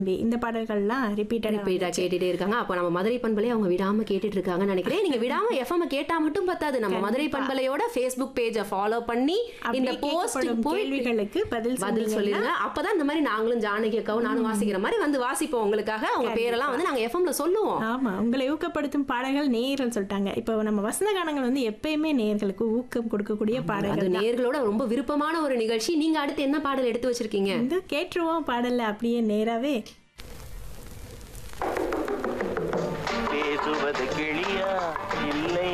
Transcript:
இந்த பாடல்கள்லாம் ரிப்பீட்டட் ரிப்பீட்டா கேட்டுட்டே இருக்காங்க அப்போ நம்ம மதுரை பண்பலை அவங்க விடாம கேட்டுட்டு இருக்காங்கன்னு நினைக்கிறேன் நீங்க விடாம எஃப்எம் கேட்டா மட்டும் பத்தாது நம்ம மதுரை பண்பலையோட ஃபேஸ்புக் பேஜை ஃபாலோ பண்ணி இந்த போஸ்ட் போய் கேள்விகளுக்கு பதில் பதில் சொன்னீங்கன்னா சொல்லிருங்க அப்பதான் இந்த மாதிரி நாங்களும் ஜானகி அக்காவும் நானும் வாசிக்கிற மாதிரி வந்து வாசிப்போம் உங்களுக்காக அவங்க பேரெல்லாம் வந்து நாங்க எஃப்எம்ல சொல்லுவோம் ஆமா உங்களை ஊக்கப்படுத்தும் பாடல்கள் நேயர்கள் சொல்லிட்டாங்க இப்போ நம்ம வசந்த கானங்கள் வந்து எப்பயுமே நேயர்களுக்கு ஊக்கம் கொடுக்கக்கூடிய அது பாடல்கள் நேர்களோட ரொம்ப விருப்பமான ஒரு நிகழ்ச்சி நீங்க அடுத்து என்ன பாடல் எடுத்து வச்சிருக்கீங்க இந்த கேட்டுருவோம் பாடல்ல அப்படியே நேராவே பேசுவது கிளியா இல்லை